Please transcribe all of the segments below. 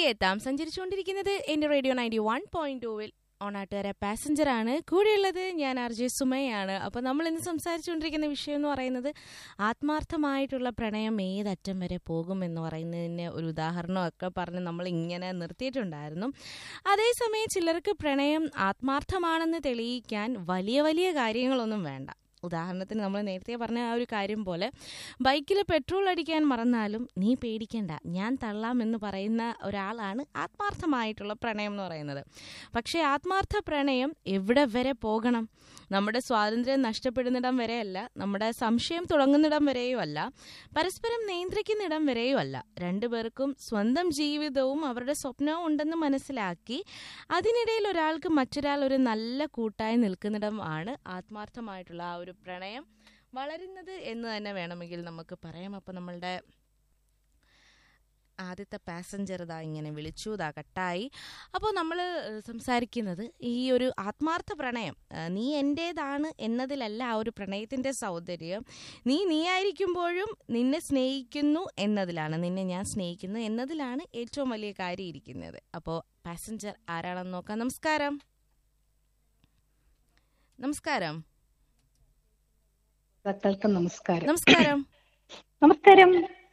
തിരികെ എത്താം സഞ്ചരിച്ചുകൊണ്ടിരിക്കുന്നത് എന്റെ റേഡിയോ നയൻറ്റി വൺ പോയിന്റ് ടൂവിൽ ഓണാട്ടുകാര പാസഞ്ചർ ആണ് കൂടെയുള്ളത് ഞാൻ ആർ ജെ സുമയാണ് അപ്പോൾ നമ്മൾ ഇന്ന് സംസാരിച്ചുകൊണ്ടിരിക്കുന്ന വിഷയം എന്ന് പറയുന്നത് ആത്മാർത്ഥമായിട്ടുള്ള പ്രണയം ഏതറ്റം വരെ പോകുമെന്ന് പറയുന്നതിന് ഒരു ഉദാഹരണമൊക്കെ പറഞ്ഞ് നമ്മൾ ഇങ്ങനെ നിർത്തിയിട്ടുണ്ടായിരുന്നു അതേസമയം ചിലർക്ക് പ്രണയം ആത്മാർത്ഥമാണെന്ന് തെളിയിക്കാൻ വലിയ വലിയ കാര്യങ്ങളൊന്നും വേണ്ട ഉദാഹരണത്തിന് നമ്മൾ നേരത്തെ പറഞ്ഞ ആ ഒരു കാര്യം പോലെ ബൈക്കിൽ പെട്രോൾ അടിക്കാൻ മറന്നാലും നീ പേടിക്കണ്ട ഞാൻ തള്ളാമെന്ന് പറയുന്ന ഒരാളാണ് ആത്മാർത്ഥമായിട്ടുള്ള പ്രണയം എന്ന് പറയുന്നത് പക്ഷേ ആത്മാർത്ഥ പ്രണയം എവിടെ വരെ പോകണം നമ്മുടെ സ്വാതന്ത്ര്യം നഷ്ടപ്പെടുന്നിടം വരെയല്ല നമ്മുടെ സംശയം തുടങ്ങുന്നിടം വരെയും അല്ല പരസ്പരം നിയന്ത്രിക്കുന്നിടം വരെയും അല്ല രണ്ടുപേർക്കും സ്വന്തം ജീവിതവും അവരുടെ സ്വപ്നവും ഉണ്ടെന്ന് മനസ്സിലാക്കി അതിനിടയിൽ ഒരാൾക്ക് മറ്റൊരാൾ ഒരു നല്ല കൂട്ടായി നിൽക്കുന്നിടം ആണ് ആത്മാർത്ഥമായിട്ടുള്ള ആ ഒരു പ്രണയം വളരുന്നത് എന്ന് തന്നെ വേണമെങ്കിൽ നമുക്ക് പറയാം അപ്പം നമ്മളുടെ ആദ്യത്തെ പാസഞ്ചർ ഇതാ ഇങ്ങനെ വിളിച്ചു ഇതാ കട്ടായി അപ്പോൾ നമ്മൾ സംസാരിക്കുന്നത് ഈ ഒരു ആത്മാർത്ഥ പ്രണയം ആ, നീ എൻ്റേതാണ് എന്നതിലല്ല ആ ഒരു പ്രണയത്തിൻ്റെ സൗന്ദര്യം നീ നീയായിരിക്കുമ്പോഴും നിന്നെ സ്നേഹിക്കുന്നു എന്നതിലാണ് നിന്നെ ഞാൻ സ്നേഹിക്കുന്നു എന്നതിലാണ് ഏറ്റവും വലിയ കാര്യം ഇരിക്കുന്നത് അപ്പോൾ പാസഞ്ചർ ആരാണെന്ന് നോക്കാം നമസ്കാരം നമസ്കാരം ശ്രോതാക്കൾക്ക് നമസ്കാരം നമസ്കാരം നമസ്കാരം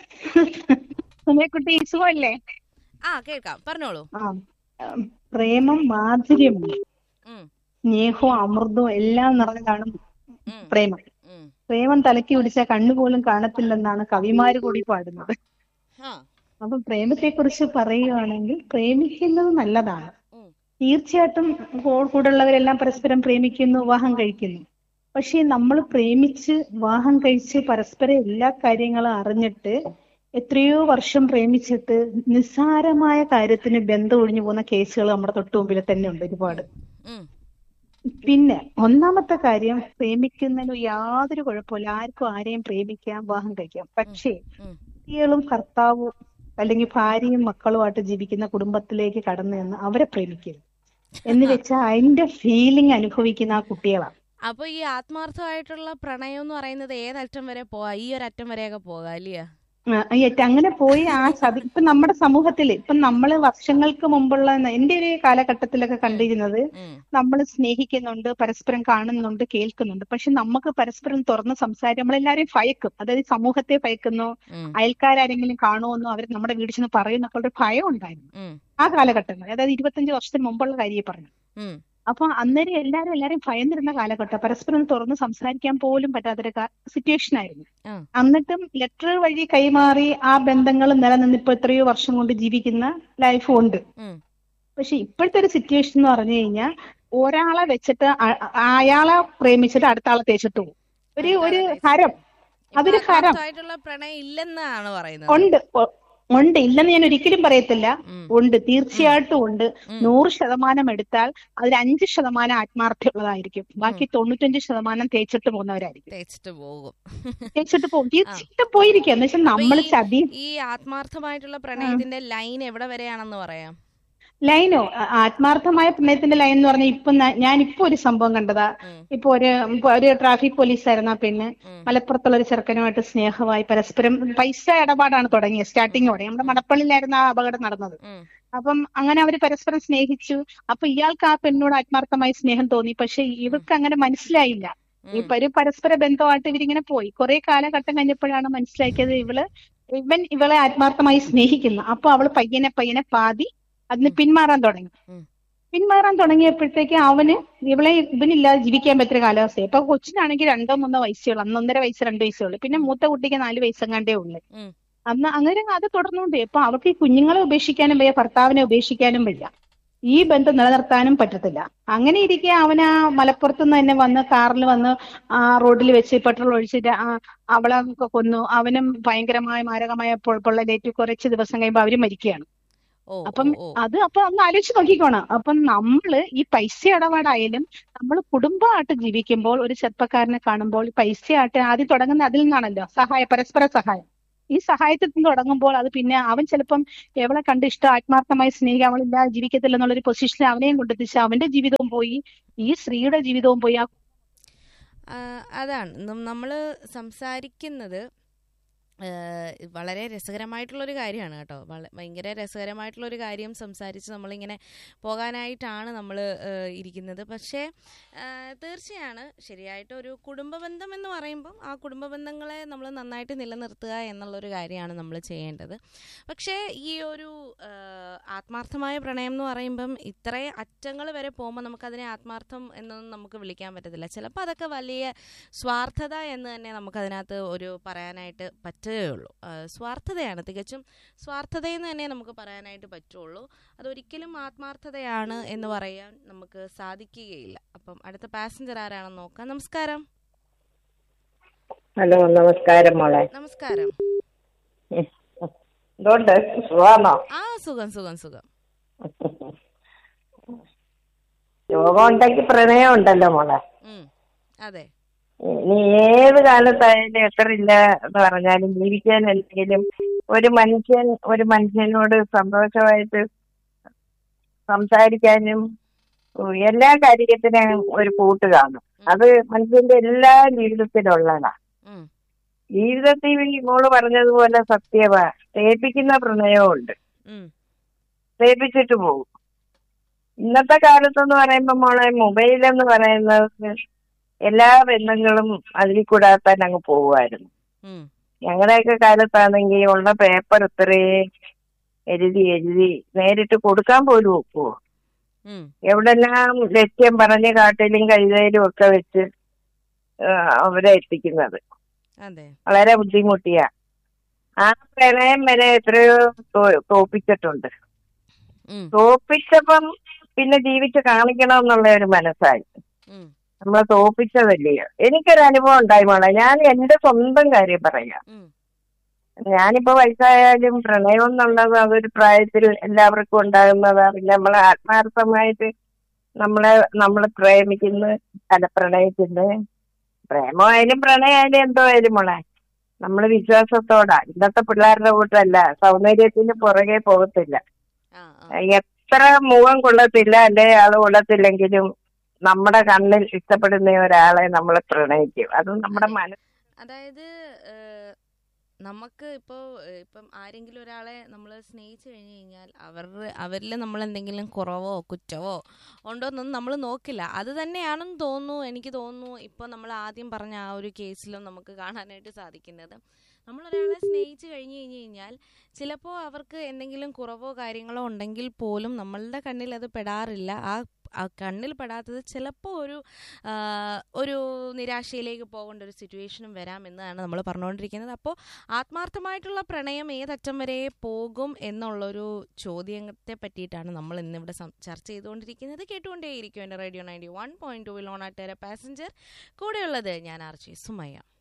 സുമയക്കുട്ടി സുഖമല്ലേ ആ കേൾക്കാം പറഞ്ഞോളൂ ആ ഉം, പ്രേമം മാധുര്യമാണ് ഉം, സ്നേഹവും അമൃതവും എല്ലാം നിറഞ്ഞതാണ് ഉം, പ്രേമം ഉം. പ്രേമം തലക്കി പിടിച്ചാൽ കണ്ണുപോലും കാണത്തില്ലെന്നാണ് കവിമാര് കൂടി പാടുന്നത് ആ, അപ്പൊ പ്രേമത്തെ കുറിച്ച് പറയുകയാണെങ്കിൽ പ്രേമിക്കുന്നത് നല്ലതാണ് ഉം, തീർച്ചയായിട്ടും കൂ- കൂടുള്ളവരെല്ലാം പരസ്പരം പ്രേമിക്കുന്നു വിവാഹം കഴിക്കുന്നു പക്ഷെ നമ്മൾ പ്രേമിച്ച് വിവാഹം കഴിച്ച് പരസ്പരം എല്ലാ കാര്യങ്ങളും അറിഞ്ഞിട്ട് എത്രയോ വർഷം പ്രേമിച്ചിട്ട് നിസ്സാരമായ കാര്യത്തിന് ബന്ധം ഒഴിഞ്ഞു പോകുന്ന കേസുകൾ നമ്മുടെ തൊട്ടു മുമ്പിൽ തന്നെ ഉണ്ട് ഒരുപാട് ഉം, പിന്നെ ഒന്നാമത്തെ കാര്യം പ്രേമിക്കുന്നതിന് യാതൊരു കുഴപ്പമില്ല ആർക്കും ആരെയും പ്രേമിക്കാം വിവാഹം കഴിക്കാം പക്ഷേ ഉം. കുട്ടികളും ഭർത്താവും അല്ലെങ്കിൽ ഭാര്യയും മക്കളുമായിട്ട് ജീവിക്കുന്ന കുടുംബത്തിലേക്ക് കടന്നു ചെന്ന് അവരെ പ്രേമിക്കരുത് എന്ന് വെച്ചാൽ അതിന്റെ ഫീലിംഗ് അനുഭവിക്കുന്ന ആ കുട്ടികളാണ് അപ്പൊ ഈ ആത്മാർത്ഥമായിട്ടുള്ള പ്രണയം എന്ന് പറയുന്നത് ഏതറ്റം വരെ പോവാ ഈ ഒരു അറ്റം വരെയൊക്കെ പോകാം അല്ലയോ ആ, ഏറ്റ- അങ്ങനെ പോയി ആ ചതി ഇപ്പൊ നമ്മുടെ സമൂഹത്തിൽ ഇപ്പൊ നമ്മള് വർഷങ്ങൾക്ക് മുമ്പുള്ള എന്റെ ഒരു കാലഘട്ടത്തിലൊക്കെ കണ്ടിരുന്നത് ഉം, നമ്മൾ സ്നേഹിക്കുന്നുണ്ട് പരസ്പരം കാണുന്നുണ്ട് കേൾക്കുന്നുണ്ട് പക്ഷെ നമുക്ക് പരസ്പരം തുറന്ന് സംസാരിക്കും നമ്മളെല്ലാരെയും ഭയക്കും അതായത് സമൂഹത്തെ ഭയക്കുന്നു ഉം, അയൽക്കാരെങ്കിലും കാണുമെന്നോ അവർ നമ്മുടെ വീട്ടിൽ ചെന്ന് പറയുന്നൊക്കെ ഒരു ഭയം ഉണ്ടായിരുന്നു ഉം, ആ കാലഘട്ടങ്ങൾ അതായത് ഇരുപത്തഞ്ച് വർഷത്തിന് മുമ്പുള്ള കാര്യം പറഞ്ഞു ഉം, അപ്പൊ അന്നേരം എല്ലാരും എല്ലാരും ഭയന്നിരുന്ന കാലഘട്ടം പരസ്പരം തുറന്ന് സംസാരിക്കാൻ പോലും പറ്റാത്തൊരു സിറ്റുവേഷൻ ആയിരുന്നു ആ. എന്നിട്ടും ലെറ്റർ വഴി കൈമാറി ആ ബന്ധങ്ങൾ നിലനിന്ന് ഇപ്പൊ എത്രയോ വർഷം കൊണ്ട് ജീവിക്കുന്ന ലൈഫും ഉണ്ട് ഉം. പക്ഷെ ഇപ്പോഴത്തെ ഒരു സിറ്റുവേഷൻ എന്ന് പറഞ്ഞു കഴിഞ്ഞാൽ ഒരാളെ വെച്ചിട്ട് അ- അ- അയാളെ പ്രേമിച്ചിട്ട് അടുത്ത ആളെ തേച്ചിട്ട് പോകും ഒരു ഒരു ഹരം ഇപ്പൊ അതൊരു ഹരം ആത്മാർത്ഥമായിട്ടുള്ള പ്രണയം ഇല്ലെന്നാണ് പറയുന്നത് ഉണ്ട് ഒ- ഉണ്ട് ഇല്ലെന്ന് ഞാൻ ഒരിക്കലും പറയത്തില്ല ഉം, ഉണ്ട് തീർച്ചയായിട്ടും ഉണ്ട് ഉം. നൂറ് ശതമാനം എടുത്താൽ അതിൽ അഞ്ച് ശതമാനം ആത്മാർത്ഥമുള്ളതായിരിക്കും ബാക്കി തൊണ്ണൂറ്റഞ്ച് ശതമാനം തേച്ചിട്ട് പോകുന്നവരായിരിക്കും തേച്ചിട്ട് പോകും തേച്ചിട്ട് പോകും തീർച്ചയായിട്ടും പോയിരിക്കുക എന്ന് വെച്ചാൽ നമ്മൾ ഈ- ചതി ഈ ആത്മാർത്ഥമായിട്ടുള്ള പ്രണയത്തിന്റെ ലൈൻ എവിടെ വരെയാണെന്ന് പറയാം ലൈനോ ആ- ആത്മാർത്ഥമായ പ്രണയത്തിന്റെ ലൈൻ എന്ന് പറഞ്ഞാൽ ഇപ്പൊ ന- ഞാൻ ഇപ്പൊ ഒരു സംഭവം കണ്ടതാ ഉം, ഇപ്പൊ ഒരു ഇപ്പൊ ഒരു ട്രാഫിക് പോലീസ് ആയിരുന്ന പെണ്ണ് ഉം, മലപ്പുറത്തുള്ള ഒരു ചെറുക്കനുമായിട്ട് സ്നേഹമായി പരസ്പരം പൈസ ഇടപാടാണ് തുടങ്ങിയത് സ്റ്റാർട്ടിങ്ങോടെ നമ്മുടെ മടപ്പള്ളിയിലായിരുന്നു ആ അപകടം നടന്നത് ഉം, അപ്പം അങ്ങനെ അവര് പരസ്പരം സ്നേഹിച്ചു അപ്പൊ ഇയാൾക്ക് ആ പെണ്ണോട് ആത്മാർത്ഥമായി സ്നേഹം തോന്നി പക്ഷെ ഇവർക്ക് അങ്ങനെ മനസ്സിലായില്ല ഈ ഉം, ഒരു പരസ്പര ബന്ധമായിട്ട് ഇവരിങ്ങനെ പോയി കുറെ കാലഘട്ടം കഴിഞ്ഞപ്പോഴാണ് മനസ്സിലാക്കിയത് ഇവള് ഇവൻ ഇവളെ ആത്മാർത്ഥമായി സ്നേഹിക്കുന്നു അപ്പൊ അവള് പയ്യനെ പയ്യനെ പാതി അതിന് പിന്മാറാൻ തുടങ്ങി ഉം. പിന്മാറാൻ തുടങ്ങിയപ്പോഴത്തേക്ക് അവന് ഇവളെ ഇവനില്ലാതെ ജീവിക്കാൻ പറ്റിയ കാലാവസ്ഥ ഇപ്പൊ കൊച്ചിനാണെങ്കിൽ രണ്ടോ മൂന്നോ വയസ്സേ ഉള്ളൂ അന്ന് ഒന്നര വയസ്സ് രണ്ട് വയസ്സേ ഉള്ളൂ പിന്നെ മൂത്ത കുട്ടിക്ക് നാല് വയസ്സെങ്ങാണ്ടേ ഉള്ളു ഉം. അന്ന് അങ്ങനെ അത് തുടർന്നുകൊണ്ട് ഇപ്പൊ അവൾക്ക് ഈ കുഞ്ഞുങ്ങളെ ഉപേക്ഷിക്കാനും വയ്യ ഭർത്താവിനെ ഉപേക്ഷിക്കാനും വയ്യ ഈ ബന്ധം നിലനിർത്താനും പറ്റത്തില്ല അങ്ങനെ ഇരിക്കെ അവന് ആ മലപ്പുറത്ത് നിന്ന് തന്നെ വന്ന് കാറിൽ വന്ന് ആ റോഡിൽ വെച്ച് പെട്രോൾ ഒഴിച്ചിട്ട് ആ അവളെ കൊന്നു അവനും ഭയങ്കരമായ മാരകമായ പൊ- പൊള്ളലേറ്റ് കുറച്ച് ദിവസം കഴിയുമ്പോൾ അവര് മരിക്കുകയാണ് ഓ അപ്പം ഓ, ഓ. അത് അപ്പൊ ഒന്ന് ആലോചിച്ച് നോക്കിക്കോണം അപ്പം നമ്മള് ഈ പൈസ ഇടപാടായാലും നമ്മൾ കുടുംബമായിട്ട് ജീവിക്കുമ്പോൾ ഒരു ചെറുപ്പക്കാരനെ കാണുമ്പോൾ ഈ പൈസയായിട്ട് ആദ്യം തുടങ്ങുന്ന അതിൽ നിന്നാണല്ലോ സഹായ പരസ്പര സഹായം ഈ സഹായത്തിൽ നിന്ന് തുടങ്ങുമ്പോൾ അത് പിന്നെ അവൻ ചിലപ്പം എവളെ കണ്ട് ഇഷ്ടം ആത്മാർത്ഥമായി സ്നേഹിക്കുക അവളില്ലാതെ ജീവിക്കത്തില്ല എന്നുള്ളൊരു പൊസിഷനിൽ അവനെയും കൊണ്ടെത്തിച്ച് അവന്റെ ജീവിതവും പോയി ഈ സ്ത്രീയുടെ ജീവിതവും പോയി ആ ആ, അതാണ് നമ്മൾ സംസാരിക്കുന്നത് ഏഹ് വളരെ രസകരമായിട്ടുള്ളൊരു കാര്യമാണ് കേട്ടോ വള- ഭയങ്കര രസകരമായിട്ടുള്ളൊരു കാര്യം സംസാരിച്ച് നമ്മളിങ്ങനെ പോകാനായിട്ടാണ് നമ്മൾ ഇരിക്കുന്നത് പക്ഷേ ഏഹ് തീർച്ചയാണ് ശരിയായിട്ട് ഒരു കുടുംബ ബന്ധം എന്ന് പറയുമ്പം ആ കുടുംബ ബന്ധങ്ങളെ നമ്മൾ നന്നായിട്ട് നിലനിർത്തുക എന്നുള്ളൊരു കാര്യമാണ് നമ്മൾ ചെയ്യേണ്ടത് പക്ഷേ ഈ ഒരു ഏഹ് ആത്മാർത്ഥമായ പ്രണയം എന്ന് പറയുമ്പം ഇത്രയും അറ്റങ്ങൾ വരെ പോകുമ്പോൾ നമുക്കതിനെ ആത്മാർത്ഥം എന്നൊന്നും നമുക്ക് വിളിക്കാൻ പറ്റത്തില്ല ചിലപ്പോൾ അതൊക്കെ വലിയ സ്വാർത്ഥത എന്ന് തന്നെ നമുക്കതിനകത്ത് ഒരു പറയാനായിട്ട് പറ്റുകയുള്ളൂ ആ, സ്വാർത്ഥതയാണ് തികച്ചും സ്വാർത്ഥതയെന്ന് തന്നെ നമുക്ക് പറയാനായിട്ട് പറ്റുള്ളൂ അതൊരിക്കലും ആത്മാർത്ഥതയാണ് എന്ന് പറയാൻ നമുക്ക് സാധിക്കുകയില്ല അപ്പം അടുത്ത പാസഞ്ചർ ആരാണെന്ന് നോക്കാം നമസ്കാരം ഹലോ നമസ്കാരം മോളെ നമസ്കാരം എന്തുകൊണ്ട് സുഖാണോ ആ സുഖം സുഖം സുഖം രോഗം ഉണ്ടെങ്കിൽ പ്രണയം ഉണ്ടല്ലോ മോളെ ഉം, അതെ നീ ഏത് കാലത്തായാലും എത്ര ഇല്ല എന്ന് പറഞ്ഞാലും ജീവിക്കാൻ എന്തെങ്കിലും ഒരു മനുഷ്യൻ ഒരു മനുഷ്യനോട് സന്തോഷമായിട്ട് സംസാരിക്കാനും ഉം, എല്ലാ കാര്യത്തിനും ഒരു കൂട്ട് കാണും അത് മനുഷ്യന്റെ എല്ലാ ജീവിതത്തിലുള്ളതാ ഉം, ജീവിതത്തിൽ ഈ മോള് പറഞ്ഞതുപോലെ സത്യവാ തേപ്പിക്കുന്ന പ്രണയവും ഉണ്ട് ഉം, തേപ്പിച്ചിട്ട് പോകും ഇന്നത്തെ കാലത്തെന്ന് പറയുമ്പോ മോളെ മൊബൈൽ എന്ന് പറയുന്നത് എല്ലാ ബന്ധങ്ങളും അതിൽ കൂടാത്താൻ അങ്ങ് പോവുമായിരുന്നു ഉം, ഞങ്ങളുടെയൊക്കെ കാലത്താണെങ്കിൽ ഉള്ള പേപ്പർ ഇത്രയും എഴുതി എഴുതി നേരിട്ട് കൊടുക്കാൻ പോലും ഒക്കുവോ ഉം, എവിടെല്ലാം ലക്ഷ്യം പറഞ്ഞ് കാട്ടിലും കഴുതയിലും ഒക്കെ വെച്ച് ആ, അവരെ എത്തിക്കുന്നത് അതെ വളരെ ബുദ്ധിമുട്ടിയാ ആ പ്രണയം വരെ എത്രയോ തോ- തോപ്പിച്ചിട്ടുണ്ട് ഉം, തോപ്പിച്ചപ്പം പിന്നെ ജീവിച്ച് കാണിക്കണം എന്നുള്ള ഒരു മനസ്സായി ഉം, നമ്മളെ തോപ്പിച്ചതല്ലയോ എനിക്കൊരു അനുഭവം ഉണ്ടായി മോളെ ഞാൻ എന്റെ സ്വന്തം കാര്യം പറയാം ഉം, ഞാനിപ്പോ വയസ്സായാലും പ്രണയം എന്നുള്ളത് അതൊരു പ്രായത്തിൽ എല്ലാവർക്കും ഉണ്ടാകുന്നതാ പിന്നെ നമ്മൾ ആത്മാർത്ഥമായിട്ട് നമ്മളെ നമ്മൾ പ്രേമിക്കുന്നു അല്ല പ്രണയിക്കുന്നു പ്രേമമായാലും പ്രണയമായാലും എന്തോ ആയാലും മോളെ നമ്മൾ വിശ്വാസത്തോടാ ഇന്നത്തെ പിള്ളേരുടെ കൂട്ടല്ല സൗന്ദര്യത്തിന് പുറകെ പോകത്തില്ല ആ, ആ, എത്ര മുഖം കൊള്ളത്തില്ല അല്ലെ ആള് കൊള്ളത്തില്ലെങ്കിലും നമ്മുടെ കണ്ണിൽ ഇഷ്ടപ്പെടുന്ന ഒരാളെ നമ്മൾ പ്രണയിക്കും അത് നമ്മുടെ മനസ്സ് അതായത് ഏഹ്, നമുക്ക് ഇപ്പോൾ ഇപ്പം ആരെങ്കിലും ഒരാളെ നമ്മൾ സ്നേഹിച്ചു കഴിഞ്ഞു കഴിഞ്ഞാൽ അവരുടെ അവരിൽ നമ്മൾ എന്തെങ്കിലും കുറവോ കുറ്റവോ ഉണ്ടോ എന്നൊന്നും നമ്മൾ നോക്കില്ല അത് തന്നെയാണെന്ന് തോന്നുന്നു എനിക്ക് തോന്നുന്നു ഇപ്പോൾ നമ്മൾ ആദ്യം പറഞ്ഞ ആ ഒരു കേസിലും നമുക്ക് കാണാനായിട്ട് സാധിക്കുന്നത് നമ്മളൊരാളെ സ്നേഹിച്ചു കഴിഞ്ഞു കഴിഞ്ഞു കഴിഞ്ഞാൽ ചിലപ്പോൾ അവർക്ക് എന്തെങ്കിലും കുറവോ കാര്യങ്ങളോ ഉണ്ടെങ്കിൽ പോലും നമ്മളുടെ കണ്ണിൽ അത് പെടാറില്ല ആ ആ കണ്ണിൽ പെടാത്തത് ചിലപ്പോൾ ഒരു ആ, ഒരു നിരാശയിലേക്ക് പോകേണ്ട ഒരു സിറ്റുവേഷനും വരാം എന്നാണ് നമ്മൾ പറഞ്ഞുകൊണ്ടിരിക്കുന്നത് അപ്പോൾ ആത്മാർത്ഥമായിട്ടുള്ള പ്രണയം ഏതറ്റം വരെ പോകും എന്നുള്ളൊരു ചോദ്യത്തെ പറ്റിയിട്ടാണ് നമ്മൾ ഇന്നിവിടെ സം- ചർച്ച ചെയ്തുകൊണ്ടിരിക്കുന്നത് കേട്ടുകൊണ്ടേയിരിക്കും എൻ്റെ radio ninety one point two ലോണാട്ടേര പാസഞ്ചർ കൂടെയുള്ളത് ഞാൻ ആർച്ചി സുമയ്യ